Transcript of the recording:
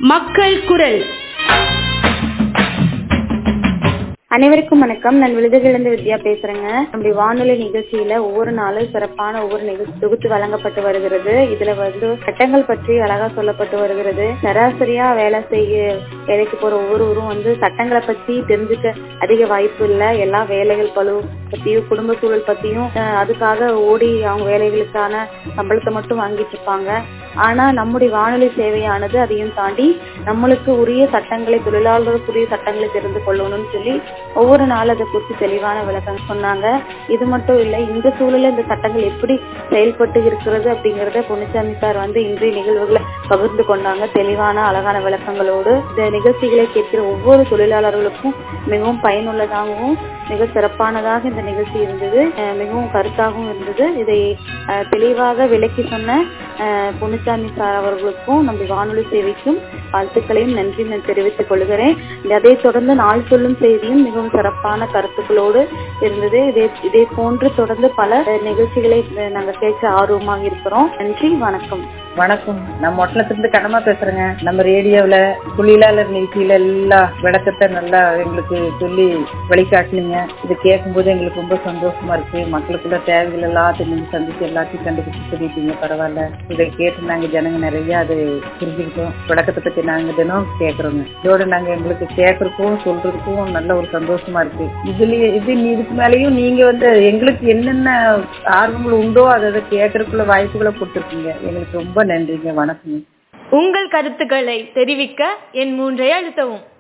மக்கள் குரல் அனைவருக்கும் வணக்கம் நான் விழுதுகளிலிருந்து வித்யா பேசுறேங்க நம்முடைய வானொலி நிகழ்ச்சியில ஒவ்வொரு நாளும் சிறப்பான ஒவ்வொரு நிகழ்ச்சி தொகுத்து வழங்கப்பட்டு வருகிறது இதுல வந்து சட்டங்கள் பற்றி அழகா சொல்லப்பட்டு வருகிறது சராசரியா வேலை செய்ய வேலைக்கு போற ஒவ்வொருவரும் வந்து சட்டங்களை பத்தி தெரிஞ்சுக்க அதிக வாய்ப்பு இல்ல எல்லா வேலைகள் பழு பத்தியும் குடும்ப சூழல் பத்தியும் அஹ், அதுக்காக ஓடி அவங்க வேலைகளுக்கான சம்பளத்தை மட்டும் வாங்கிட்டு இருப்பாங்க ஆனா நம்முடைய வானொலி சேவையானது அதையும் தாண்டி நம்மளுக்கு உரிய சட்டங்களை தொழிலாளர்களுக்குரிய சட்டங்களை தெரிந்து கொள்ளணும்னு சொல்லி ஒவ்வொரு நாள் அதை குறித்து தெளிவான விளக்கம் சொன்னாங்க இது மட்டும் இல்லை இந்த சூழல்ல இந்த சட்டங்கள் எப்படி செயல்பட்டு இருக்கிறது அப்படிங்கறத பொன்னுச்சாமி சார் வந்து இன்றைய நிகழ்வுகளை பகிர்ந்து கொண்டாங்க தெளிவான அழகான விளக்கங்களோடு இந்த நிகழ்ச்சிகளை கேட்கிற ஒவ்வொரு தொழிலாளர்களுக்கும் மிகவும் பயனுள்ளதாகவும் மிக சிறப்பானதாக இந்த நிகழ்ச்சி இருந்தது அஹ் மிகவும் கருத்தாகவும் இருந்தது இதை அஹ், தெளிவாக விளக்கி சொன்ன அஹ், பொன்னுச்சாமி சார் அவர்களுக்கும் நம்ம வானொலி சேவைக்கும் வாழ்த்துக்களையும் நன்றி நான் தெரிவித்துக் கொள்கிறேன் அதை தொடர்ந்து நாள் சொல்லும் செய்தியும் மிகவும் சிறப்பான கருத்துக்களோடு இருந்தது இதே இதே போன்று தொடர்ந்து பல அஹ், நிகழ்ச்சிகளை அஹ், நாங்க கேட்க ஆர்வமாக இருக்கிறோம் நன்றி வணக்கம் வணக்கம் நான் மொட்டலத்திலிருந்து கனமா பேசுறேங்க நம்ம ரேடியோவில் தொழிலாளர் நிகழ்ச்சியில எல்லா விளக்கத்தை நல்லா எங்களுக்கு சொல்லி வழிகாட்டுனீங்க இது கேட்கும்போது எங்களுக்கு ரொம்ப சந்தோஷமா இருக்கு மக்களுக்குள்ள தேவைகள் எல்லாத்தையும் நீங்க சந்திச்சு எல்லாத்தையும் கண்டுபிடிச்சு சொல்லிட்டீங்க பரவாயில்ல இதை கேட்டு நாங்க ஜனங்க நிறைய அது புரிஞ்சுக்கிட்டோம் விளக்கத்தை பத்தி நாங்க தினம் கேட்கறோங்க இதோட நாங்க எங்களுக்கு கேட்கறதுக்கும் சொல்றதுக்கும் நல்ல ஒரு சந்தோஷமா இருக்கு இதுலயே இது இதுக்கு மேலேயும் நீங்க வந்து எங்களுக்கு என்னென்ன ஆர்வங்கள் உண்டோ அதை அதை கேட்கறதுக்குள்ள வாய்ப்புகளை கொடுத்துருக்கீங்க எங்களுக்கு ரொம்ப நன்றிங்க வணக்கம் உங்கள் கருத்துக்களை தெரிவிக்க என் மூன்றை அழுத்தவும்